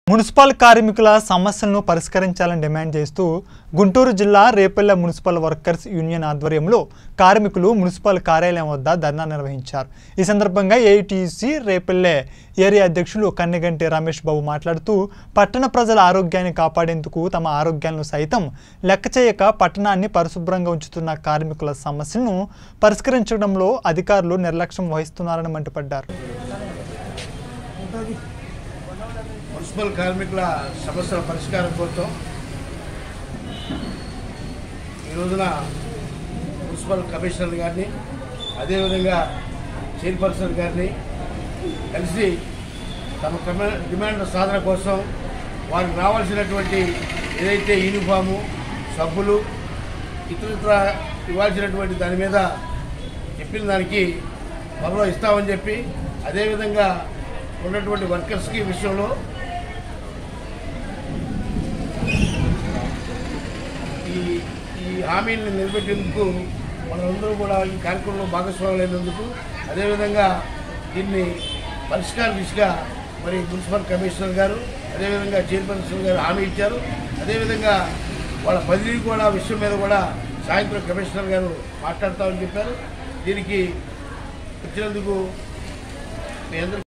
municipal కార్మికుల సమస్యలను పరిష్కరించాలని డిమాండ్ చేస్తూ గుంటూరు జిల్లా రేపల్లె మున్సిపల్ వర్కర్స్ యూనియన్ ఆధ్వర్యంలో కార్మికులు మున్సిపల్ కార్యాలయం వద్ద ధర్నా నిర్వహించారు ఈ సందర్భంగా ఏఐటీసీ రేపల్లె ఏరియా అధ్యక్షులు కన్నెగంటి రమేష్ బాబు మాట్లాడుతూ పట్టణ ప్రజల ఆరోగ్యాన్ని కాపాడేందుకు తమ ఆరోగ్యాలను సైతం లెక్క చేయక పట్టణాన్ని పరిశుభ్రంగా ఉంచుతున్న కార్మికుల సమస్యలను పరిష్కరించడంలో అధికారులు నిర్లక్ష్యం వహిస్తున్నారని మండిపడ్డారు మున్సిపల్ కార్మికుల సమస్యల పరిష్కారం కోసం ఈ రోజున మున్సిపల్ కమిషనర్ గారిని అదేవిధంగా చైర్పర్సన్ గారిని కలిసి తమ కమ- డిమాండ్ల సాధన కోసం వారికి రావాల్సినటువంటి ఏదైతే యూనిఫాము సబ్బులు ఇతరత్ర ఇవ్వాల్సినటువంటి దాని మీద చెప్పిన దానికి త్వరలో ఇస్తామని చెప్పి అదేవిధంగా ఉన్నటువంటి వర్కర్స్కి విషయంలో ఈ ఈ హామీలను నిలబెట్టేందుకు మనందరూ కూడా ఈ కార్యక్రమంలో భాగస్వాములైనందుకు అదేవిధంగా దీన్ని పరిష్కార దిశగా మరి మున్సిపల్ కమిషనర్ గారు అదేవిధంగా చైర్పర్సన్ గారు హామీ ఇచ్చారు అదేవిధంగా వాళ్ళ బదిలీ కూడా విషయం మీద కూడా సాయంత్రం కమిషనర్ గారు మాట్లాడతామని చెప్పారు దీనికి వచ్చినందుకు మీ అందరికీ